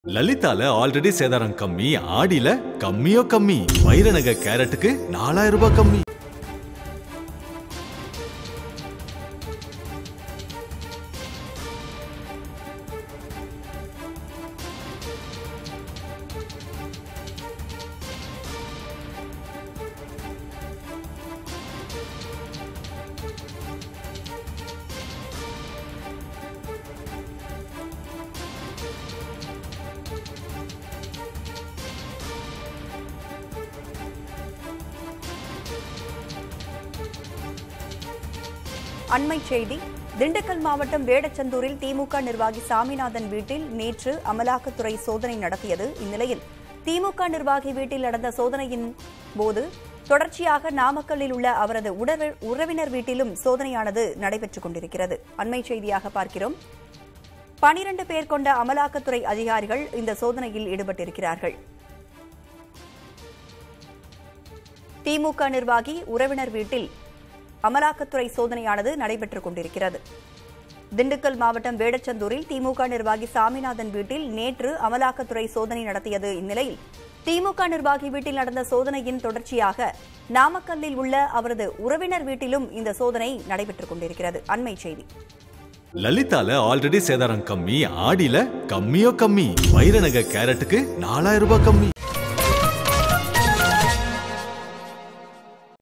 லலிதால already சேதாரம் கம்மி ஆடியில கம்மியோ கம்மி வைரநக கேரட்டுக்கு நாலாயிரம் ரூபாய் கம்மி அண்மை செய்தி திண்டுக்கல் மாவட்டம் வேடச்சந்தூரில் திமுக நிர்வாகி சாமிநாதன் வீட்டில் நேற்று அமலாக்கத்துறை சோதனை நடத்தியது இந்நிலையில் திமுக நிர்வாகி வீட்டில் நடந்த சோதனையின் போது தொடர்ச்சியாக நாமக்கல்லில் உள்ள அவரது உடற- உறவினர் வீட்டிலும் சோதனையானது நடைபெற்றுக் கொண்டிருக்கிறது அண்மை செய்தியாக பார்க்கிறோம் பனிரண்டு பேர் கொண்ட அமலாக்கத்துறை அதிகாரிகள் இந்த சோதனையில் ஈடுபட்டிருக்கிறார்கள் திமுக நிர்வாகி உறவினர் வீட்டில் அமலாக்கத்துறை சோதனையானது நடைபெற்றுக் கொண்டிருக்கிறது திண்டுக்கல் மாவட்டம் வேடச்சந்தூரில் திமுக நிர்வாகி சாமிநாதன் வீட்டில் நேற்று அமலாக்கத்துறை சோதனை நடத்தியது இந்நிலையில் திமுக நிர்வாகி வீட்டில் நடந்த சோதனையின் தொடர்ச்சியாக நாமக்கல்லில் உள்ள அவரது உறவினர் வீட்டிலும் இந்த சோதனை நடைபெற்றுக் கொண்டிருக்கிறது அண்மை செய்தி லலிதால ஆல்ரெடி சேதாரம் கம்மி ஆடியில கம்மியோ கம்மி வைரநக கேரட்டுக்கு நாலாயிரம் ரூபாய் கம்மி